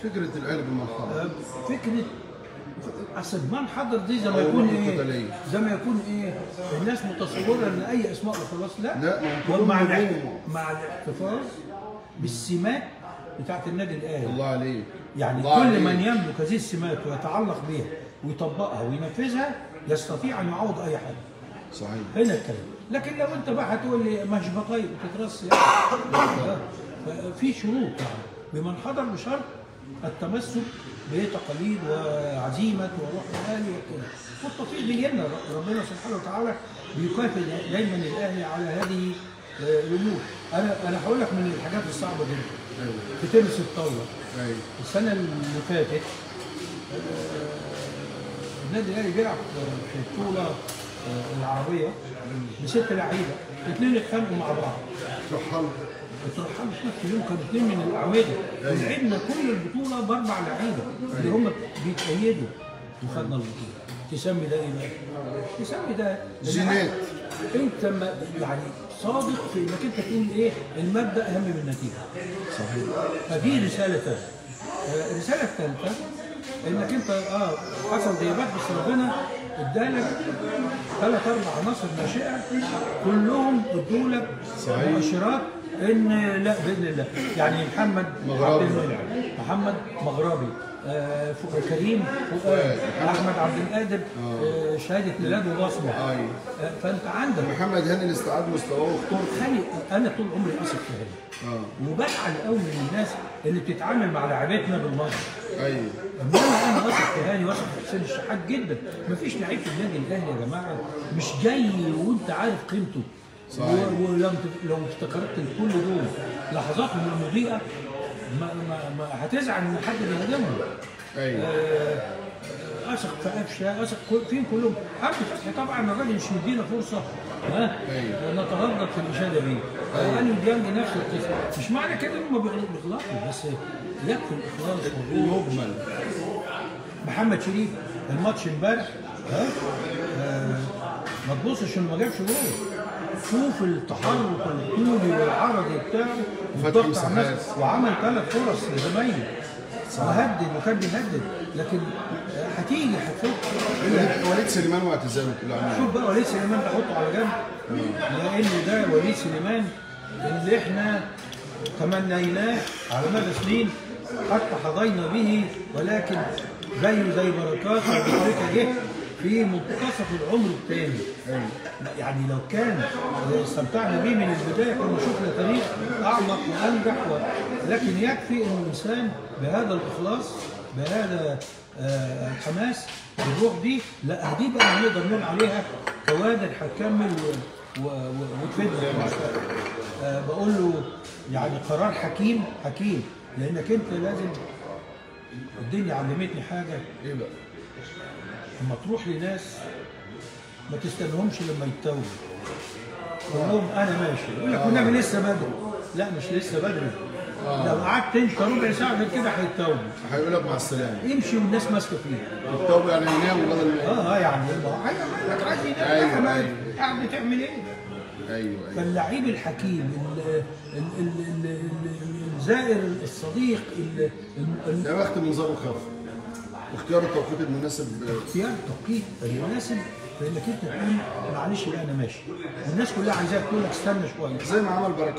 فكره الاهلي بالمنحدر آه، فكره اصل المنحدر دي زي ما أو يكون الروح ايه القتالية. زي ما يكون ايه الناس متصوره ان اي اسماء وخلاص لا لا، ما هو ومع كلهم الاح- نجوم. مع الاحتفاظ بالسمات بتاعت النادي الاهلي الله عليك يعني الله كل عليك. من يملك هذه السمات ويتعلق بها ويطبقها وينفذها يستطيع ان يعوض اي حاجه صحيح هنا الكلام لكن لو انت بقى هتقول لي مش بطيب وتترص يعني في شروط يعني بمنحدر بشرط التمسك بتقاليد وعزيمه وروح الاهلي وكده والتوفيق بيجي لنا ربنا سبحانه وتعالى بيكافئ دايما الاهلي على هذه آه، الامور انا انا هقول لك من الحاجات الصعبه جدا ايوه في تنس الطاوله ايوه السنه اللي فاتت آه، النادي الاهلي بيلعب في البطوله آه، العربيه بست لعيبه اثنين اتخانقوا مع بعض رحل اترحلوا في نفس اليوم كانوا اثنين من الاعمده ولعبنا كل البطوله باربع لعيبه اللي هم بيتأيدوا وخدنا البطوله تسمي ده ايه بقى؟ تسمي ده جينات. انت ما يعني صادق في انك انت تقول ايه المبدا اهم من النتيجه صحيح فدي رسالة ثالثة. آه، الرسالة الثالثة انك انت اه حصل غيابات بس ربنا ادالك ثلاث اربع عناصر ناشئة كلهم ادوا لك صحيح. مؤشرات ان لا باذن الله يعني محمد مغربي. عبد المنعم محمد مغربي آه ف- كريم فؤاد فؤاد. احمد عبد القادر آه شهاده ميلاد وبصمه ايوه آه فانت عندك محمد هاني الاستعاد مستواه واختار خلي انا طول عمري اثق في هذا اه وبزعل قوي من الناس اللي بتتعامل مع لاعبتنا بالمصري ايوه انما انا واثق في هاني واثق في حسين الشحات جدا مفيش لعيب في النادي الاهلي يا جماعه مش جاي وانت عارف قيمته صحيح. و- ولو ت- لو افتكرت كل دول لحظاتهم المضيئه ما, ما, ما هتزعل ان حد بيهاجمهم ايوه آه، اثق في قفشه اثق كل- فين كلهم عبد فتحي طبعا الراجل مش مدينا فرصه ها أيوة. نتردد في الاشاده بيه أيوة. انا ديانج نفس القصه مش معنى كده انهم ما بيغلطوا بيغلطوا بس يكفي الاخلاص والروح المجمل محمد شريف الماتش امبارح ها آه، ما تبصش انه ما جابش جول شوف التحرك الطولي والعرضي بتاعه فتحي والضغط على الناس مساحات. وعمل ثلاث فرص لزمايله وهدد وكان بيهدد لكن آه، هتيجي هتفك وليد- وليد سليمان واعتزاله كل عام شوف بقى وليد سليمان ده حطه على جنب لان ده وليد سليمان اللي احنا تمنيناه على مدى سنين حتى حظينا به ولكن زيه زي بركات وبركه جه في منتصف العمر الثاني يعني لو كان استمتعنا به من البدايه كنا شفنا تاريخ اعمق وانجح و... لكن يكفي انه انسان بهذا الاخلاص بهذا آه، الحماس الروح دي لا دي بقى نقدر نقول عليها كوادر هتكمل و... و... و... وتفيدنا في المستقبل. آه بقول له يعني قرار حكيم حكيم لانك انت لازم الدنيا علمتني حاجه ايه بقى لما تروح لناس ما تستنهمش لما يتوبوا قول لهم انا ماشي يقول لك والنبي لسه بدري لا مش لسه بدري لو قعدت انت ربع ساعه غير كده هيتوبوا هيقول لك مع السلامه يمشي والناس ماسكه فيه التوبه يعني ينام بدل ما اه اه يعني ما هو عايز أقول لك عايز ينام أيوة، بقى، ما أيوة. قاعد بتعمل ايه؟ ايوه ايوه فاللعيب الحكيم ال- ال- ال- ال- ال- الزائر الصديق ال- ال- يا بخت من نظام الخف اختيار التوقيت المناسب اختيار التوقيت المناسب فانك انت تقول معلش لا انا ماشي والناس كلها عايزاك تقول لك استنى شويه زي ما عمل بركات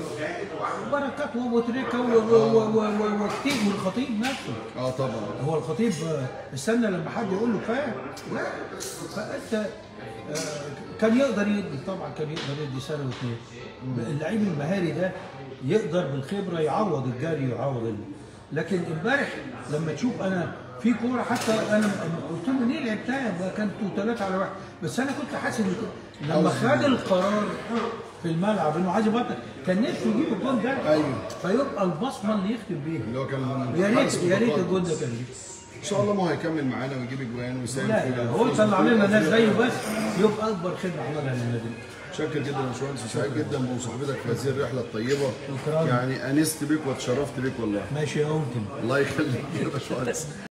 بركات وابو تريكه و- و- و- و- وكتير والخطيب نفسه اه طبعا هو الخطيب آه، استنى لما حد يقول له كفايه لا فانت آه، كان يقدر يدي طبعا كان يقدر يدي سنه واثنين اللعيب المهاري ده يقدر بالخبره يعوض الجري ويعوض ال... لكن امبارح لما تشوف انا في كوره حتى انا قلت له ليه لعبتها ده كانتوا ثلاثه على واحد بس انا كنت حاسس ان لما خد القرار في الملعب انه عايز يبطل كان نفسه يجيب الجون ده أيوه. فيبقى البصمه اللي يختم بيها اللي هو كان يا ريت حارس يا ريت متقدم. الجون ده كان يجي. ان شاء الله ما هو هيكمل معانا ويجيب اجوان ويساهم لا في لا هو يطلع لنا ناس زيه بس يبقى اكبر خدمه عملها للنادي شاكر جدا يا باشمهندس وسعيد جدا بمصاحبتك في هذه الرحله الطيبه شكراً. يعني انست بك واتشرفت بك والله ماشي يا ممكن الله يخليك يا باشمهندس